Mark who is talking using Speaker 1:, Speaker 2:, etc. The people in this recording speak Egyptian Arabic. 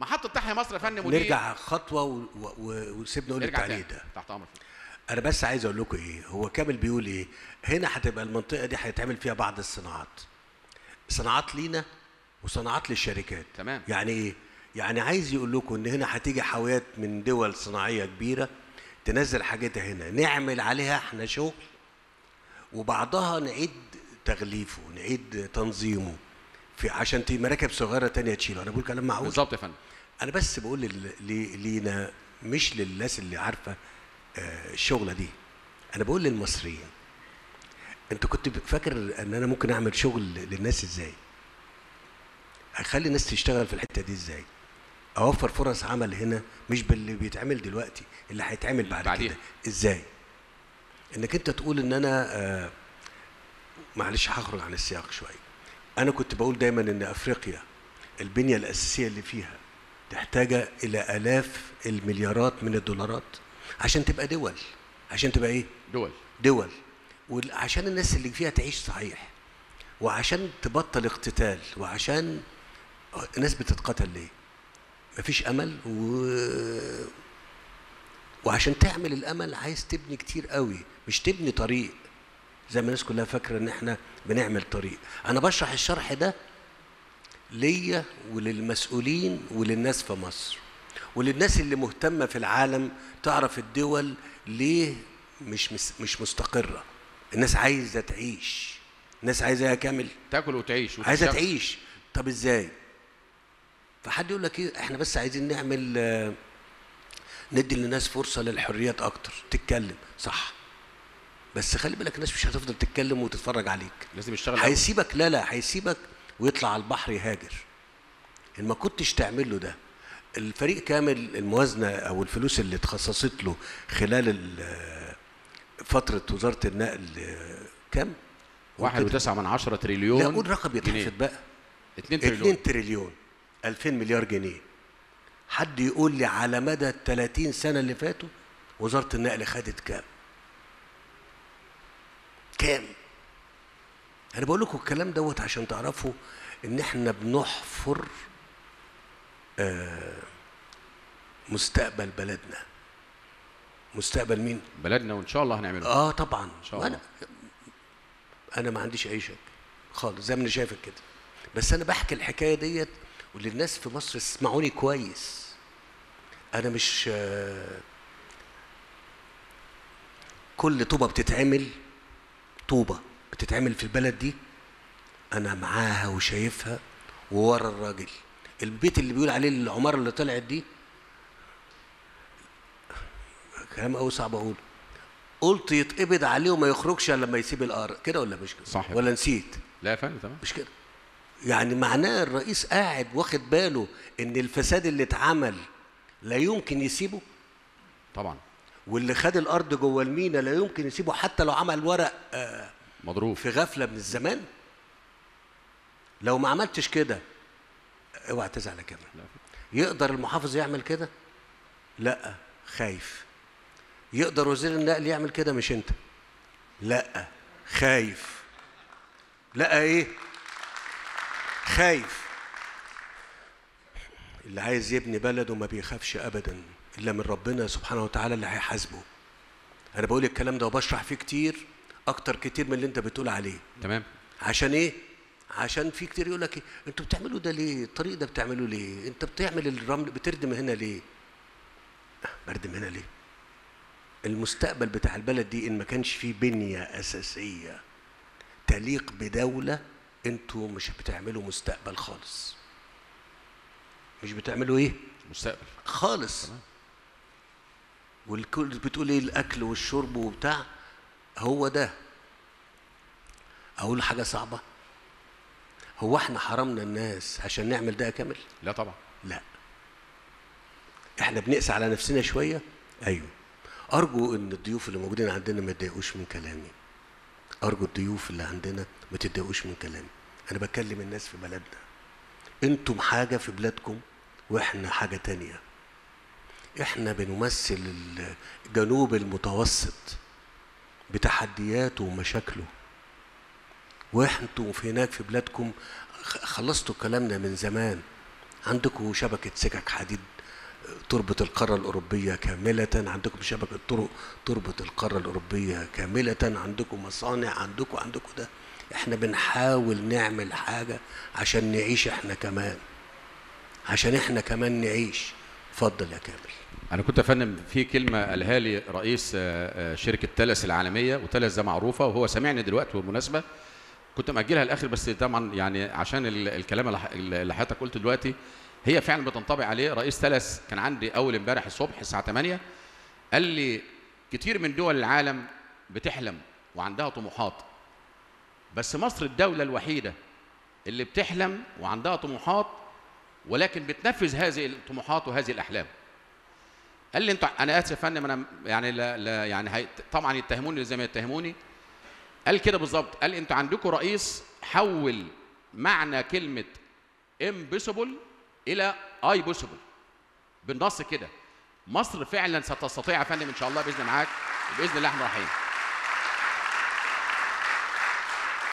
Speaker 1: محطه تحيا مصر يا فندم ودي
Speaker 2: نرجع خطوه و- و- و- وسيبني اقول
Speaker 1: نرجع
Speaker 2: التعليق
Speaker 1: تاني
Speaker 2: ده
Speaker 1: تحت امرك
Speaker 2: انا بس عايز اقول لكم ايه هو كامل بيقول ايه هنا هتبقى المنطقه دي هيتعمل فيها بعض الصناعات صناعات لينا وصناعات للشركات
Speaker 1: تمام.
Speaker 2: يعني ايه يعني عايز يقول لكم ان هنا هتيجي حاويات من دول صناعيه كبيره تنزل حاجتها هنا نعمل عليها احنا شغل وبعضها نعيد تغليفه نعيد تنظيمه في عشان تي مراكب صغيره تانية تشيله انا بقول كلام معقول
Speaker 1: بالظبط يا فندم
Speaker 2: انا بس بقول لل- لي- لينا مش للناس اللي عارفه آه، الشغله دي انا بقول للمصريين انت كنت فاكر ان انا ممكن اعمل شغل للناس ازاي اخلي الناس تشتغل في الحته دي ازاي اوفر فرص عمل هنا مش باللي بيتعمل دلوقتي اللي هيتعمل بعد
Speaker 1: بعديها.
Speaker 2: كده ازاي انك انت تقول ان انا آه، معلش هخرج عن السياق شويه انا كنت بقول دايما ان افريقيا البنيه الاساسيه اللي فيها تحتاج الى الاف المليارات من الدولارات عشان تبقى دول عشان تبقى ايه
Speaker 1: دول
Speaker 2: دول وعشان الناس اللي فيها تعيش صحيح وعشان تبطل اقتتال وعشان الناس بتتقتل ليه مفيش امل و... وعشان تعمل الامل عايز تبني كتير قوي مش تبني طريق زي ما الناس كلها فاكره ان احنا بنعمل طريق انا بشرح الشرح ده ليا وللمسؤولين وللناس في مصر وللناس اللي مهتمه في العالم تعرف الدول ليه مش مس- مش مستقره الناس عايزه تعيش الناس عايزه إيه كامل
Speaker 1: تاكل وتعيش
Speaker 2: عايزه
Speaker 1: وتشتغل.
Speaker 2: تعيش طب ازاي فحد يقول لك ايه احنا بس عايزين نعمل آه، ندي للناس فرصه للحريات اكتر تتكلم صح بس خلي بالك الناس مش هتفضل تتكلم وتتفرج عليك
Speaker 1: لازم يشتغل أول.
Speaker 2: هيسيبك لا لا هيسيبك ويطلع على البحر يهاجر ان ما كنتش تعمل له ده الفريق كامل الموازنه او الفلوس اللي اتخصصت له خلال ال- فتره وزاره النقل آه، كام؟
Speaker 1: واحد وتسعة من عشرة تريليون
Speaker 2: لا قول رقم
Speaker 1: جنيه.
Speaker 2: يتحسب بقى
Speaker 1: اتنين تريليون
Speaker 2: 2 تريليون 2000 مليار جنيه حد يقول لي على مدى ال 30 سنه اللي فاتوا وزاره النقل خدت كام؟ كام؟ انا بقول لكم الكلام دوت عشان تعرفوا ان احنا بنحفر آه مستقبل بلدنا مستقبل مين؟
Speaker 1: بلدنا وان شاء الله هنعمله
Speaker 2: اه طبعا
Speaker 1: إن شاء
Speaker 2: وانا انا ما عنديش اي شك خالص زي ما انا شايفك كده بس انا بحكي الحكايه ديت وللناس في مصر اسمعوني كويس انا مش آه، كل طوبه بتتعمل طوبه بتتعمل في البلد دي انا معاها وشايفها وورا الراجل البيت اللي بيقول عليه العماره اللي طلعت دي كلام قوي صعب اقوله قلت يتقبض عليه وما يخرجش الا لما يسيب الارض كده ولا مش كده
Speaker 1: صح.
Speaker 2: ولا نسيت
Speaker 1: لا يا فندم تمام
Speaker 2: مش كده يعني معناه الرئيس قاعد واخد باله ان الفساد اللي اتعمل لا يمكن يسيبه
Speaker 1: طبعا
Speaker 2: واللي خد الارض جوه المينا لا يمكن يسيبه حتى لو عمل ورق آه،
Speaker 1: مضروب
Speaker 2: في غفله من الزمان لو ما عملتش كده اوعى تزعل يا كمان
Speaker 1: لا.
Speaker 2: يقدر المحافظ يعمل كده لا خايف يقدر وزير النقل يعمل كده مش انت لا خايف لا ايه خايف اللي عايز يبني بلده ما بيخافش ابدا الا من ربنا سبحانه وتعالى اللي هيحاسبه انا بقول الكلام ده وبشرح فيه كتير اكتر كتير من اللي انت بتقول عليه
Speaker 1: تمام
Speaker 2: عشان ايه عشان في كتير يقول لك إيه؟ انتوا بتعملوا ده ليه الطريق ده بتعملوه ليه انت بتعمل الرمل بتردم هنا ليه بردم هنا ليه المستقبل بتاع البلد دي ان ما كانش فيه بنيه اساسيه تليق بدوله انتوا مش بتعملوا مستقبل خالص مش بتعملوا ايه
Speaker 1: مستقبل
Speaker 2: خالص والكل بتقول ايه الاكل والشرب وبتاع هو ده اقول حاجه صعبه هو احنا حرمنا الناس عشان نعمل ده كامل
Speaker 1: لا طبعا
Speaker 2: لا احنا بنقسى على نفسنا شويه ايوه ارجو ان الضيوف اللي موجودين عندنا ما يتضايقوش من كلامي ارجو الضيوف اللي عندنا ما تتضايقوش من كلامي انا بكلم الناس في بلدنا انتم حاجه في بلادكم واحنا حاجه تانية احنا بنمثل الجنوب المتوسط بتحدياته ومشاكله وانتم في هناك في بلادكم خ- خلصتوا كلامنا من زمان عندكم شبكه سكك حديد تربط القاره الاوروبيه كامله عندكم شبكه طرق تربط القاره الاوروبيه كامله عندكم مصانع عندكم عندكم ده احنا بنحاول نعمل حاجه عشان نعيش احنا كمان عشان احنا كمان نعيش اتفضل يا كامل
Speaker 1: انا كنت افنم في كلمه قالها لي رئيس آه، آه، شركه تلس العالميه وتلس ده معروفه وهو سامعني دلوقتي بالمناسبه كنت مأجلها الاخر بس طبعا يعني عشان ال- الكلام اللي ح- اللي حضرتك قلته دلوقتي هي فعلا بتنطبق عليه رئيس تلس كان عندي اول امبارح الصبح الساعه 8 قال لي كتير من دول العالم بتحلم وعندها طموحات بس مصر الدوله الوحيده اللي بتحلم وعندها طموحات ولكن بتنفذ هذه الطموحات وهذه الاحلام قال لي انت انا اسف يا فندم انا يعني لا, لا يعني هي طبعا يتهموني زي ما يتهموني قال كده بالظبط قال انتوا عندكم رئيس حول معنى كلمه امبوسيبل الى اي بوسيبل بالنص كده مصر فعلا ستستطيع يا فندم ان شاء الله باذن معاك وباذن الله احنا رايحين